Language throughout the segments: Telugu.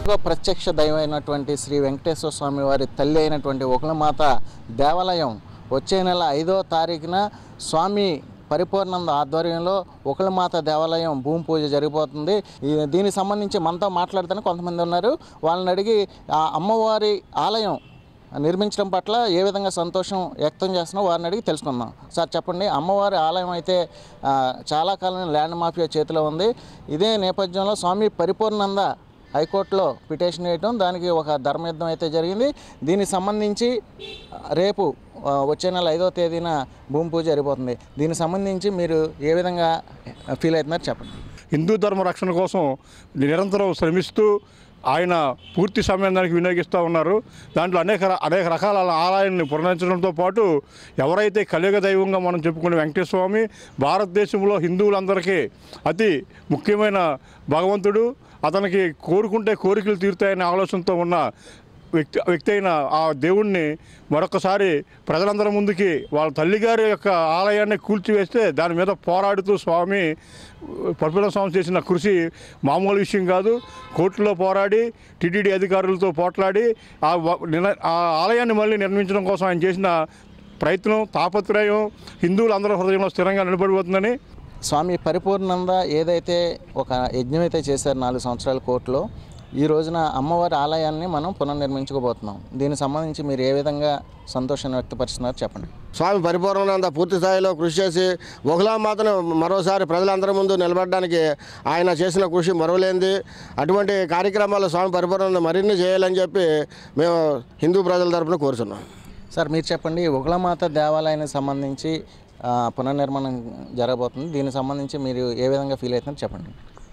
ప్రత్యక్ష దైవమైనటువంటి శ్రీ వెంకటేశ్వర స్వామి వారి తల్లి అయినటువంటి ఒకలమాత దేవాలయం వచ్చే నెల ఐదో తారీఖున స్వామి పరిపూర్ణంద ఆధ్వర్యంలో ఒకలమాత దేవాలయం భూమి పూజ జరిగిపోతుంది ఈ- దీనికి సంబంధించి మనతో మాట్లాడుతాను కొంతమంది ఉన్నారు వాళ్ళని అడిగి ఆ అమ్మవారి ఆలయం నిర్మించడం పట్ల ఏ విధంగా సంతోషం వ్యక్తం చేస్తున్నారో వారిని అడిగి తెలుసుకుందాం సార్ చెప్పండి అమ్మవారి ఆలయం అయితే ఆ, చాలా కాలం ల్యాండ్ మాఫియా చేతిలో ఉంది ఇదే నేపథ్యంలో స్వామి పరిపూర్ణంద హైకోర్టులో పిటిషన్ వేయటం దానికి ఒక ధర్మయుద్ధం అయితే జరిగింది దీనికి సంబంధించి ఆ, రేపు ఆ, వచ్చే నెల ఐదో తేదీన భూమి పూజ జరిగిపోతుంది దీనికి సంబంధించి మీరు ఏ విధంగా ఫీల్ అవుతున్నారు చెప్పండి హిందూ ధర్మ రక్షణ కోసం నిరంతరం శ్రమిస్తూ ఆయన పూర్తి సమయం దానికి వినియోగిస్తూ ఉన్నారు దాంట్లో అనేక ర- అనేక రకాల ఆలయాన్ని పునరించడంతో పాటు ఎవరైతే కలియుగ దైవంగా మనం చెప్పుకునే వెంకటేశ్వర స్వామి భారతదేశంలో హిందువులందరికీ అతి ముఖ్యమైన భగవంతుడు అతనికి కోరుకుంటే కోరికలు తీరుతాయనే ఆలోచనతో ఉన్న వ్యక్తి వ్యక్తి అయిన ఆ దేవుణ్ణి మరొకసారి ప్రజలందరి ముందుకి వాళ్ళ తల్లిగారి యొక్క ఆలయాన్ని కూల్చివేస్తే దాని మీద పోరాడుతూ స్వామి పరపుల స్వామి చేసిన కృషి మామూలు విషయం కాదు కోర్టులో పోరాడి టీటీడీ అధికారులతో పోట్లాడి ఆ వ- నిన- ఆ ఆలయాన్ని మళ్ళీ నిర్మించడం కోసం ఆయన చేసిన ప్రయత్నం తాపత్రయం హిందువులందరూ హృదయంలో స్థిరంగా నిలబడిపోతుందని స్వామి పరిపూర్ణంద ఏదైతే ఒక యజ్ఞం అయితే చేశారు నాలుగు సంవత్సరాల కోర్టులో ఈ రోజున అమ్మవారి ఆలయాన్ని మనం పునర్నిర్మించుకోబోతున్నాం దీనికి సంబంధించి మీరు ఏ విధంగా సంతోషాన్ని వ్యక్తపరుస్తున్నారు చెప్పండి స్వామి పరిపూర్ణానంద పూర్తి స్థాయిలో కృషి చేసి ఒకలామాతను మరోసారి ప్రజలందరి ముందు నిలబడడానికి ఆయన చేసిన కృషి మరవలేంది అటువంటి కార్యక్రమాలు స్వామి పరిపూర్ణానంద మరిన్ని చేయాలని చెప్పి మేము హిందూ ప్రజల తరపున కోరుతున్నాం సార్ మీరు చెప్పండి ఉగ్లమాత దేవాలయానికి సంబంధించి ఆ, పునర్నిర్మాణం జరగబోతుంది దీనికి సంబంధించి మీరు ఏ విధంగా ఫీల్ అవుతున్నారు చెప్పండి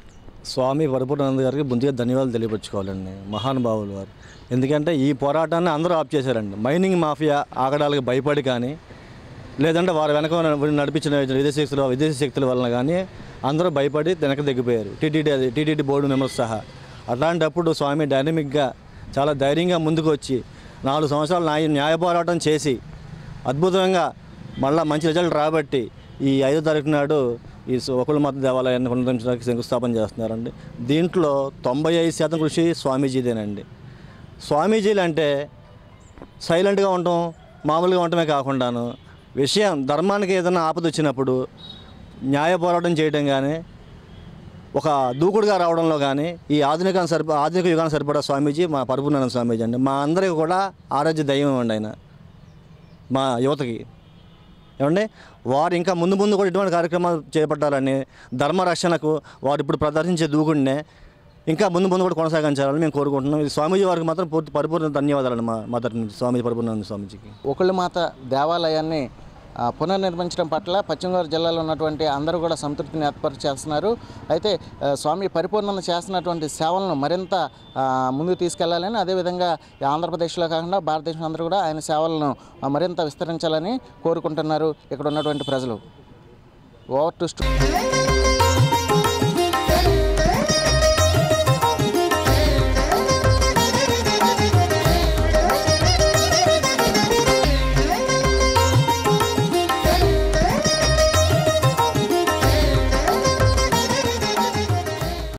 స్వామి పరిపూర్ణానంద గారికి ముందుగా ధన్యవాదాలు తెలియపరచుకోవాలండి మహానుభావులు వారు ఎందుకంటే ఈ పోరాటాన్ని అందరూ ఆప్ చేశారండి మైనింగ్ మాఫియా ఆగడాలకు భయపడి కానీ లేదంటే వారి వెనక ఉన్న నడిపించిన విదేశీ శక్తుల విదేశీ శక్తుల వలన కానీ అందరూ భయపడి వెనక దిగిపోయారు టీటీడీ అది టీటీడీ బోర్డు మెంబర్స్ సహా అట్లాంటప్పుడు స్వామి డైనమిక్గా చాలా ధైర్యంగా ముందుకు వచ్చి నాలుగు సంవత్సరాలు న్యాయ న్యాయ పోరాటం చేసి అద్భుతంగా మళ్ళీ మంచి రిజల్ట్ రాబట్టి ఈ ఐదో తారీఖు నాడు ఈ ఒకళ్ళ మత దేవాలయాన్ని పునరుద్ధరించడానికి శంకుస్థాపన చేస్తున్నారండి దీంట్లో తొంభై ఐదు శాతం కృషి స్వామీజీదేనండి స్వామీజీలు అంటే సైలెంట్గా ఉండటం మామూలుగా ఉండటమే కాకుండాను విషయం ధర్మానికి ఏదైనా ఆపద వచ్చినప్పుడు న్యాయ పోరాటం చేయడం కానీ ఒక దూకుడుగా రావడంలో కానీ ఈ ఆధునిక సరిప ఆధునిక యుగానికి సరిపడా స్వామీజీ మా పరిపూర్ణానంద స్వామీజీ అండి మా అందరికీ కూడా ఆరోగ్య దైవం అండి ఆయన మా యువతకి ఏమండి వారు ఇంకా ముందు ముందు కూడా ఇటువంటి కార్యక్రమాలు చేపట్టాలని ధర్మ రక్షణకు వారు ఇప్పుడు ప్రదర్శించే దూకుడినే ఇంకా ముందు ముందు కూడా కొనసాగించాలని మేము కోరుకుంటున్నాం ఇది స్వామీజీ వారికి మాత్రం పూర్తి పరిపూర్ణ ధన్యవాదాలు మా మా తరఫు నుంచి స్వామీజీ పరిపూర్ణానంద స్వామీజీకి ఒకళ్ళమాత దేవాలయాన్ని ఆ, పునర్నిర్మించడం పట్ల పశ్చిమ గోదావరి జిల్లాలో ఉన్నటువంటి అందరూ కూడా సంతృప్తిని ఏర్పాటు చేస్తున్నారు అయితే ఆ, స్వామి పరిపూర్ణత చేస్తున్నటువంటి సేవలను మరింత ఆ, ముందుకు తీసుకెళ్లాలని అదేవిధంగా ఈ ఆంధ్రప్రదేశ్లో కాకుండా భారతదేశం అందరూ కూడా ఆయన సేవలను ఆ, మరింత విస్తరించాలని కోరుకుంటున్నారు ఇక్కడ ఉన్నటువంటి ప్రజలు ఓవర్ టు స్టూ